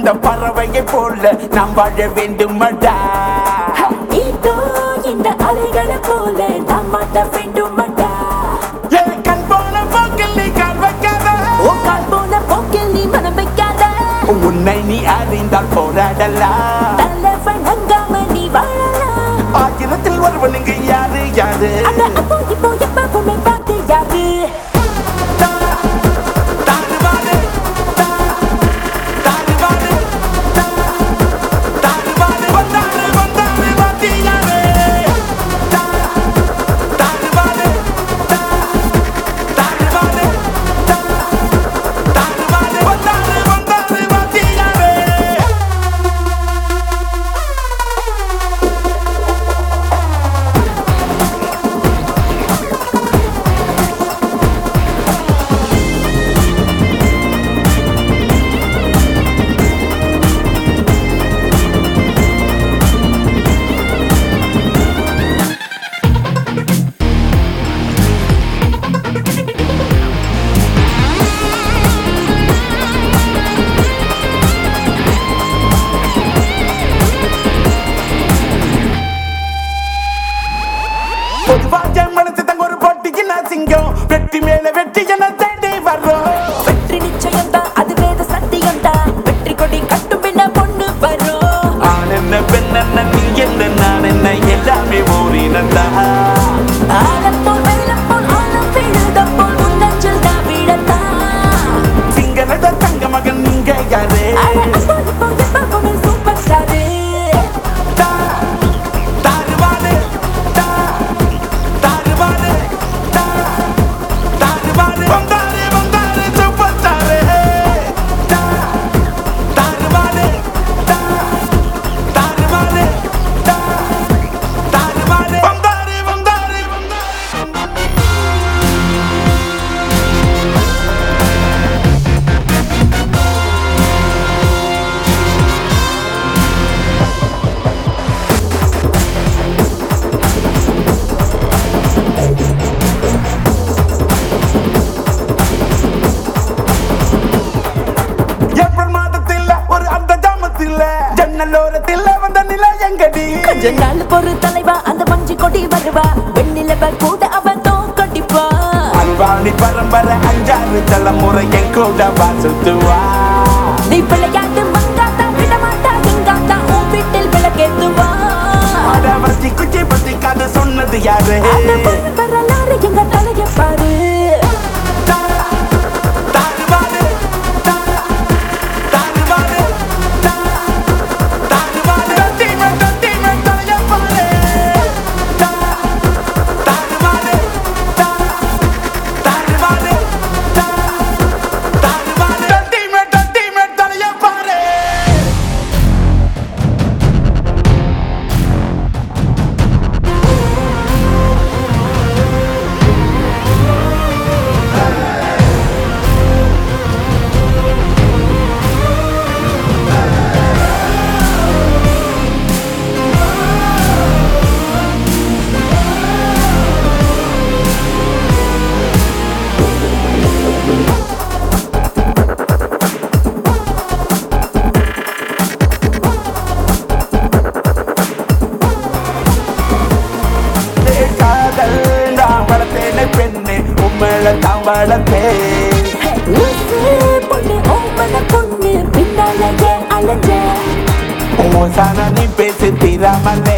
அந்த பறவையை போல நாம் வாழ வேண்டுமடா இதோ இந்த அலைகளை போல நாம் மாட்ட வேண்டுமடா என் கண் போன போக்கில் நீ கால் வைக்காத உன் கால் போன போக்கில் நீ மனம் வைக்காத உன்னை நீ அறிந்தால் போராடலாம் தலைவன் அங்காம நீ வாழலாம் ஆயிரத்தில் ஒருவனுக்கு யாரு யாரு அட அப்போ இப்போ எப்பவுமே பார்த்து யாரு தாறுமாறு, தா- தாறுமாறு, தா- தாறுமாறு, வந்தாரு, வந்தாரு, வாத்தியாரு. தா- தாறுமாறு, தா- தாறுமாறு, தா- தாறுமாறு, வந்தாரு, வந்தாரு, வாத்தியாரு. பொதுவாக மனசு தங்க ஒரு போட்டிக்கு நான் சிங்கம் வெற்றி மேல வெற்றி என தேடி வர்றோம் வெற்றி நிச்சயம் தான் அது வேத சத்தியம் தான் வெற்றி கொடி கட்டும் பின்ன பொண்ணு வரும் ஆண் என்ன பெண் என்ன நீ என்ன நான் என்ன எல்லாமே ஓரினந்தா ஆழம் போல் வெள்ளம் போல் ஆழம் விழுதம் போல் முன்னஞ்சல் தான் விழத்தான் சிங்களத தங்க மகன் நீங்க யாரு அட அப்போ இப்போ எப்பவுமே சூப்பர் ஸ்டாரு தா- தாறுமாறு, தா- தாறுமாறு, தா- தாறுமாறு. வந்தாரு, வந்தாரு, சூப்பர் ஸ்டாரு. தா- தாறுமாறு, தா- தாறுமாறு, தா- தாறுமாறு. வந்தாரு, வந்தாரு, வந்தாரு. ஏப்ரல் மாதத்தில் ஒரு அந்த ஜாமத்தில் ஜன்னலோரத்தில் வந்த நிலை எங்கடி கொஞ்ச நாள் பொறு தலைவா அந்த மஞ்சி கொடி வருவா வெண்ணிலவ கூட அவன் தோக்கடிப்பா அன்பாணி பரம்பரை அஞ்சாறு தலைமுறை என் கூட வாசுத்துவா நீ விளையாட்டு மங்காத்தா விட மாட்டா இங்காத்தா உன் வீட்டில் விளக்கேத்துவா அடவத்தி குச்சி பத்தி கதை சொன்னது யாரு அந்த பொண்ணு வரலாறு எங்க தலைய பாரு தா- தாறுமாறு, தா- தாறுமாறு, தா- தாறுமாறு. தத்திமே, தத்திமே, தலைய பாரு. தா- தாறுமாறு, தா- தாறுமாறு, தா- தாறுமாறு. தத்திமே, தத்திமே, தலைய பாரு. ஏ காதல் நான் வளர்த்தேனே பெண்ணே உம்மேல தான் வளர்த்தேன் லூசு பொண்ணு ஓமன பொண்ணு பின்னால ஏன் அலைஞ்ச ஓசான நீ பேசி தீராமலே